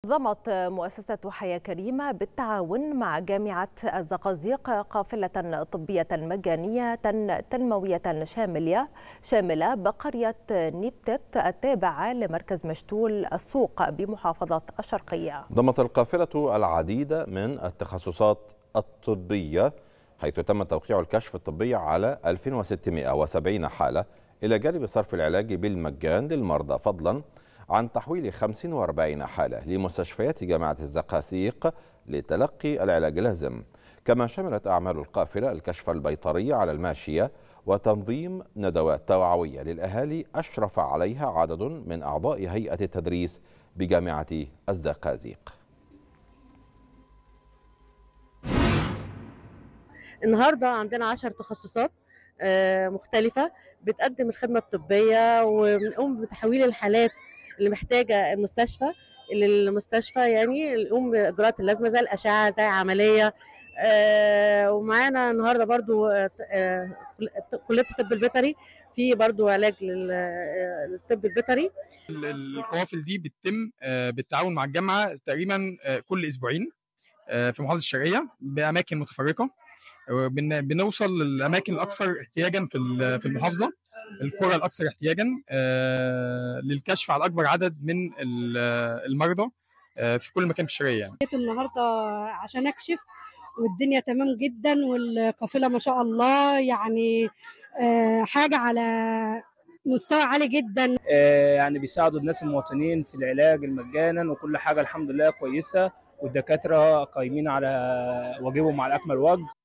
نظمت مؤسسة حياة كريمة بالتعاون مع جامعة الزقازيق قافلة طبية مجانية تنموية شاملة شاملة بقرية نيبتت التابعة لمركز مشتول السوق بمحافظة الشرقية ضمت القافلة العديد من التخصصات الطبية حيث تم توقيع الكشف الطبي على 1670 حالة إلى جانب صرف العلاج بالمجان للمرضى فضلا عن تحويل 45 حالة لمستشفيات جامعة الزقاسيق لتلقي العلاج اللازم كما شملت أعمال القافلة الكشف البيطري على الماشية وتنظيم ندوات توعوية للأهالي أشرف عليها عدد من أعضاء هيئة التدريس بجامعة الزقازيق النهارده عندنا 10 تخصصات مختلفة بتقدم الخدمة الطبية وبنقوم بتحويل الحالات اللي محتاجة المستشفى للمستشفى يعني نقوم بإجراءات اللازمة زي الأشعة زي عملية ومعانا النهارده برضو كلية الطب البيطري في برضو علاج للطب البيطري القوافل دي بتتم بالتعاون مع الجامعة تقريبا كل أسبوعين في محافظة الشرقية بأماكن متفرقة بنوصل للاماكن الاكثر احتياجا في في المحافظه القرى الاكثر احتياجا للكشف على اكبر عدد من المرضى في كل مكان في الشرقيه يعني. جيت النهارده عشان اكشف والدنيا تمام جدا والقافله ما شاء الله يعني حاجه على مستوى عالي جدا يعني بيساعدوا الناس المواطنين في العلاج مجانا وكل حاجه الحمد لله كويسه والدكاتره قايمين على واجبهم على اكمل وجه